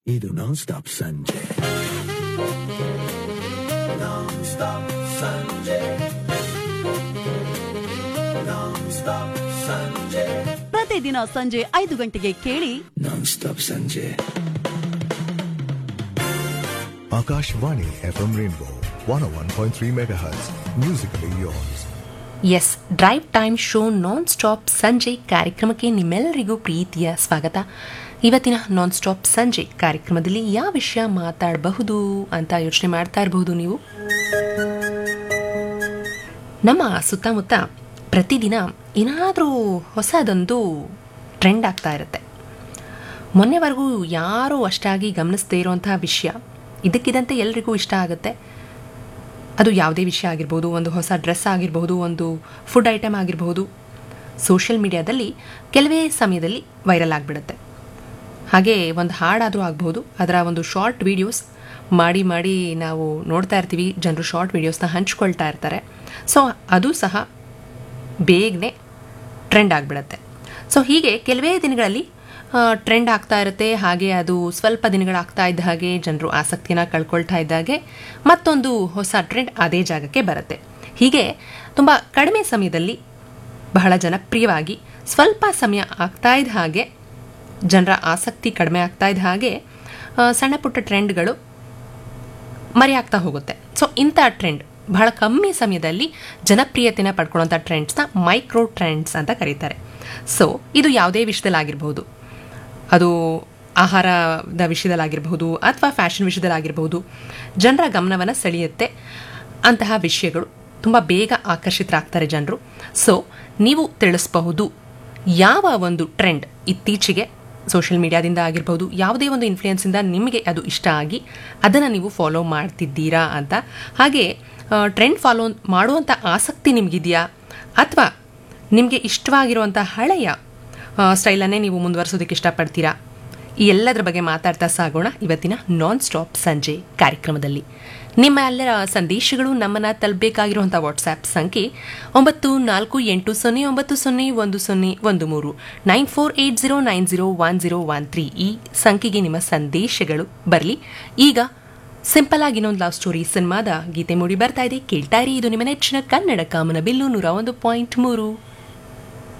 ಇದು ನಾನ್ ಸ್ಟಾಪ್ ಸಂಜೆ ನಾನ್ ಸ್ಟಾಪ್ ಸಂಜೆ ನಾನ್ ಸ್ಟಾಪ್ ಸಂಜೆ ಪ್ರತಿದಿನ ಸಂಜೆ ಐದು ಗಂಟೆಗೆ ಕೇಳಿ ನಾನ್ ಸ್ಟಾಪ್ ಸಂಜೆ Akashvani FM Rainbow 101.3 MHz. Musically yours. Yes drive time show non stop ಸಂಜೆ ಕಾರ್ಯಕ್ರಮಕ್ಕೆ ನಿಮ್ಮೆಲ್ಲರಿಗೂ ಪ್ರೀತಿಯ ಸ್ವಾಗತ ಇವತ್ತಿನ ನಾನ್ ಸ್ಟಾಪ್ ಸಂಜೆ ಕಾರ್ಯಕ್ರಮದಲ್ಲಿ ಯಾವ ವಿಷಯ ಮಾತಾಡಬಹುದು ಅಂತ ಯೋಚನೆ ಮಾಡ್ತಾ ಇರಬಹುದು ನೀವು ನಮ್ಮ ಸುತ್ತಮುತ್ತ ಪ್ರತಿದಿನ ಏನಾದರೂ ಹೊಸದೊಂದು ಟ್ರೆಂಡ್ ಆಗ್ತಾ ಇರುತ್ತೆ ಮೊನ್ನೆವರೆಗೂ ಯಾರೂ ಅಷ್ಟಾಗಿ ಗಮನಿಸದೇ ಇರುವಂತಹ ವಿಷಯ ಇದಕ್ಕಿದಂತೆ ಎಲ್ರಿಗೂ ಇಷ್ಟ ಆಗುತ್ತೆ ಅದು ಯಾವುದೇ ವಿಷಯ ಆಗಿರ್ಬೋದು ಒಂದು ಹೊಸ ಡ್ರೆಸ್ ಆಗಿರಬಹುದು ಒಂದು ಫುಡ್ ಐಟಮ್ ಆಗಿರಬಹುದು ಸೋಷಿಯಲ್ ಮೀಡಿಯಾದಲ್ಲಿ ಕೆಲವೇ ಸಮಯದಲ್ಲಿ ವೈರಲ್ ಆಗಿಬಿಡುತ್ತೆ ಹಾಗೆ ಒಂದು ಹಾಡಾದರೂ ಆಗ್ಬೋದು ಅದರ ಒಂದು ಶಾರ್ಟ್ ವಿಡಿಯೋಸ್ ಮಾಡಿ ಮಾಡಿ ನಾವು ನೋಡ್ತಾ ಇರ್ತೀವಿ ಜನರು ಶಾರ್ಟ್ ವಿಡಿಯೋಸ್ನ ಹಂಚ್ಕೊಳ್ತಾ ಇರ್ತಾರೆ ಸೊ ಅದು ಸಹ ಬೇಗನೆ ಟ್ರೆಂಡ್ ಆಗಿಬಿಡುತ್ತೆ ಸೊ ಹೀಗೆ ಕೆಲವೇ ದಿನಗಳಲ್ಲಿ ಟ್ರೆಂಡ್ ಆಗ್ತಾ ಇರುತ್ತೆ ಹಾಗೆ ಅದು ಸ್ವಲ್ಪ ದಿನಗಳಾಗ್ತಾ ಇದ್ದ ಹಾಗೆ ಜನರು ಆಸಕ್ತಿನ ಕಳ್ಕೊಳ್ತಾ ಇದ್ದಾಗೆ ಮತ್ತೊಂದು ಹೊಸ ಟ್ರೆಂಡ್ ಅದೇ ಜಾಗಕ್ಕೆ ಬರುತ್ತೆ ಹೀಗೆ ತುಂಬ ಕಡಿಮೆ ಸಮಯದಲ್ಲಿ ಬಹಳ ಜನಪ್ರಿಯವಾಗಿ ಸ್ವಲ್ಪ ಸಮಯ ಆಗ್ತಾ ಇದ್ದ ಹಾಗೆ ಜನರ ಆಸಕ್ತಿ ಕಡಿಮೆ ಆಗ್ತಾ ಇದ್ದ ಹಾಗೆ ಆ, ಸಣ್ಣ ಪುಟ್ಟ ಟ್ರೆಂಡ್ಗಳು ಮರೆಯಾಗ್ತಾ ಹೋಗುತ್ತೆ ಸೊ ಇಂಥ ಟ್ರೆಂಡ್ ಬಹಳ ಕಮ್ಮಿ ಸಮಯದಲ್ಲಿ ಜನಪ್ರಿಯತೆನ ಪಡ್ಕೊಳ್ಳೋಂಥ ಟ್ರೆಂಡ್ಸ್ನ ಮೈಕ್ರೋ ಟ್ರೆಂಡ್ಸ್ ಅಂತ ಕರೀತಾರೆ ಸೊ ಇದು ಯಾವುದೇ ವಿಷಯದಲ್ಲಾಗಿರ್ಬೋದು ಅದು ಆಹಾರದ ವಿಷಯದಲ್ಲಾಗಿರ್ಬಹುದು ಅಥವಾ ಫ್ಯಾಷನ್ ವಿಷಯದಲ್ಲಾಗಿರ್ಬಹುದು ಜನರ ಗಮನವನ್ನು ಸೆಳೆಯುತ್ತೆ ಅಂತಹ ವಿಷಯಗಳು ತುಂಬ ಬೇಗ ಆಕರ್ಷಿತರಾಗ್ತಾರೆ ಜನರು ಸೊ ನೀವು ತಿಳಿಸಬಹುದು ಯಾವ ಒಂದು ಟ್ರೆಂಡ್ ಇತ್ತೀಚೆಗೆ ಸೋಷಿಯಲ್ ಮೀಡಿಯಾದಿಂದ ಆಗಿರ್ಬೋದು ಯಾವುದೇ ಒಂದು ಇನ್ಫ್ಲೂಯೆನ್ಸಿಂದ ನಿಮಗೆ ಅದು ಇಷ್ಟ ಆಗಿ ಅದನ್ನು ನೀವು ಫಾಲೋ ಮಾಡ್ತಿದ್ದೀರಾ ಅಂತ ಹಾಗೆ ಟ್ರೆಂಡ್ ಫಾಲೋ ಮಾಡುವಂಥ ಆಸಕ್ತಿ ನಿಮಗಿದೆಯಾ ಅಥವಾ ನಿಮಗೆ ಇಷ್ಟವಾಗಿರುವಂಥ ಹಳೆಯ ಸ್ಟೈಲನ್ನೇ ನೀವು ಮುಂದುವರಿಸೋದಕ್ಕೆ ಇಷ್ಟಪಡ್ತೀರಾ ಈ ಎಲ್ಲದರ ಬಗ್ಗೆ ಮಾತಾಡ್ತಾ ಸಾಗೋಣ ಇವತ್ತಿನ ನಾನ್ ಸ್ಟಾಪ್ ಸಂಜೆ ಕಾರ್ಯಕ್ರಮದಲ್ಲಿ ನಿಮ್ಮ ಎಲ್ಲರ ಸಂದೇಶಗಳು ನಮ್ಮನ್ನು ತಲುಪಬೇಕಾಗಿರುವಂಥ ವಾಟ್ಸ್ಆ್ಯಪ್ ಸಂಖ್ಯೆ ಒಂಬತ್ತು ನಾಲ್ಕು ಎಂಟು ಸೊನ್ನೆ ಒಂಬತ್ತು ಸೊನ್ನೆ ಒಂದು ಸೊನ್ನೆ ಒಂದು ಮೂರು nine four eight zero nine zero one zero one three ಈ ಸಂಖ್ಯೆಗೆ ನಿಮ್ಮ ಸಂದೇಶಗಳು ಬರಲಿ ಈಗ ಸಿಂಪಲ್ ಆಗಿ ಇನ್ನೊಂದು ಲವ್ ಸ್ಟೋರಿ ಸಿನಿಮಾದ ಗೀತೆ ಮೂಡಿ ಬರ್ತಾ ಇದೆ ಕೇಳ್ತಾ ಇರಿ ಇದು ನಿಮ್ಮ ನೆಚ್ಚಿನ ಕನ್ನಡ ಕಾಮನ ಬಿಲ್ಲು ನೂರ ಒಂದು ಪಾಯಿಂಟ್ ಮೂರು